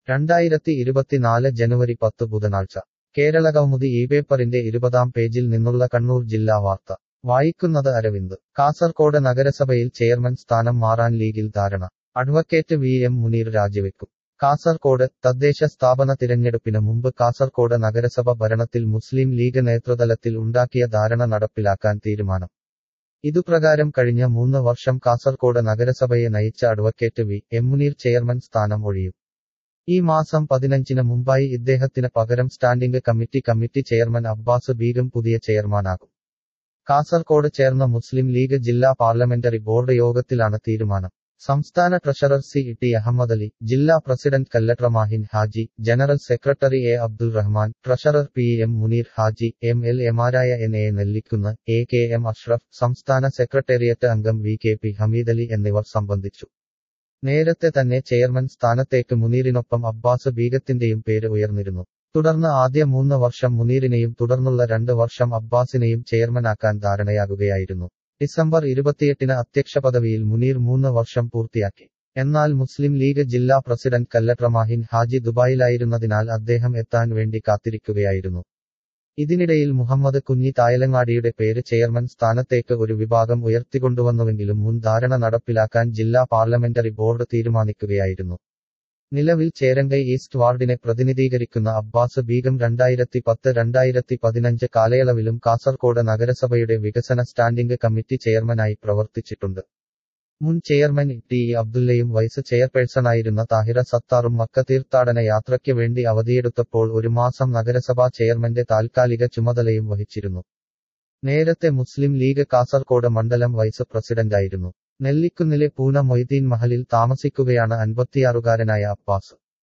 രണ്ടായിരത്തി ഇരുപത്തിനാല് ജനുവരി പത്ത് ബുധനാഴ്ച കേരളകൗമുദി ഈ പേപ്പറിന്റെ ഇരുപതാം പേജിൽ നിന്നുള്ള കണ്ണൂർ ജില്ലാ വാർത്ത വായിക്കുന്നത് അരവിന്ദ് കാസർകോട് നഗരസഭയിൽ ചെയർമാൻ സ്ഥാനം മാറാൻ ലീഗിൽ ധാരണ അഡ്വക്കേറ്റ് വി എം മുനീർ രാജിവെക്കും കാസർകോട് തദ്ദേശ സ്ഥാപന തിരഞ്ഞെടുപ്പിന് മുമ്പ് കാസർകോട് നഗരസഭ ഭരണത്തിൽ മുസ്ലിം ലീഗ് നേതൃതലത്തിൽ ഉണ്ടാക്കിയ ധാരണ നടപ്പിലാക്കാൻ തീരുമാനം ഇതുപ്രകാരം കഴിഞ്ഞ മൂന്ന് വർഷം കാസർകോട് നഗരസഭയെ നയിച്ച advocate V M Muneer chairman സ്ഥാനം ഒഴിയും ഈ മാസം പതിനഞ്ചിന് മുമ്പായി ഇദ്ദേഹത്തിന് പകരം standing committee committee chairman Abbas Beegum പുതിയ ചെയർമാനാകും കാസർകോട് ചേർന്ന മുസ്ലിം ലീഗ് ജില്ലാ പാർലമെന്ററി ബോർഡ് യോഗത്തിലാണ് തീരുമാനം സംസ്ഥാന treasurer C T Ahmed Ali ജില്ലാ president Kallatra Mahin Haji general secretary A Abdul Rahman treasurer P M Muneer Haji M L എമാരായ N A Nellikkunnu A K M Ashraf സംസ്ഥാന സെക്രട്ടേറിയറ്റ് അംഗം V K P Hameed Ali എന്നിവർ സംബന്ധിച്ചു നേരത്തെ തന്നെ ചെയർമാൻ സ്ഥാനത്തേക്ക് മുനീറിനൊപ്പം അബ്ബാസ് ബീഗത്തിന്റെയും പേര് ഉയർന്നിരുന്നു തുടർന്ന് ആദ്യ മൂന്ന് വർഷം മുനീറിനെയും തുടർന്നുള്ള രണ്ട് വർഷം അബ്ബാസിനെയും ചെയർമാനാക്കാൻ ധാരണയാകുകയായിരുന്നു ഡിസംബർ ഇരുപത്തിയെട്ടിന് അധ്യക്ഷ പദവിയിൽ മുനീർ മൂന്ന് വർഷം പൂർത്തിയാക്കി എന്നാൽ മുസ്ലിം ലീഗ് ജില്ലാ പ്രസിഡന്റ് കല്ലട്ര മാഹിൻ ഹാജി ദുബായിലായിരുന്നതിനാൽ അദ്ദേഹം എത്താൻ വേണ്ടി കാത്തിരിക്കുകയായിരുന്നു ഇതിനിടയിൽ മുഹമ്മദ് കുഞ്ഞി തായലങ്ങാടിയുടെ പേര് ചെയർമാൻ സ്ഥാനത്തേക്ക് ഒരു വിഭാഗം ഉയർത്തിക്കൊണ്ടുവന്നുവെങ്കിലും മുൻ ധാരണ നടപ്പിലാക്കാൻ ജില്ലാ പാർലമെന്ററി ബോർഡ് തീരുമാനിക്കുകയായിരുന്നു നിലവിൽ ചേരങ്കൈ ഈസ്റ്റ് വാർഡിനെ പ്രതിനിധീകരിക്കുന്ന അബ്ബാസ് ബീഗം രണ്ടായിരത്തി പത്ത് രണ്ടായിരത്തി പതിനഞ്ച് കാലയളവിലും കാസർകോട് നഗരസഭയുടെ വികസന സ്റ്റാൻഡിംഗ് കമ്മിറ്റി ചെയർമാനായി പ്രവർത്തിച്ചിട്ടുണ്ട് മുൻ ചെയർമാൻ ടി ഇ അബ്ദുല്ലയും വൈസ് ചെയർപേഴ്സണായിരുന്ന താഹിറ സത്താറും മക്ക തീർത്ഥാടന യാത്രയ്ക്ക് വേണ്ടി അവധിയെടുത്തപ്പോൾ ഒരു മാസം നഗരസഭാ ചെയർമാന്റെ താൽക്കാലിക ചുമതലയും വഹിച്ചിരുന്നു നേരത്തെ മുസ്ലിം ലീഗ് കാസർകോട് മണ്ഡലം വൈസ് പ്രസിഡന്റായിരുന്നു നെല്ലിക്കുന്നിലെ പൂന മൊയ്തീൻ മഹലിൽ താമസിക്കുകയാണ് അൻപത്തിയാറുകാരനായ അബ്ബാസ്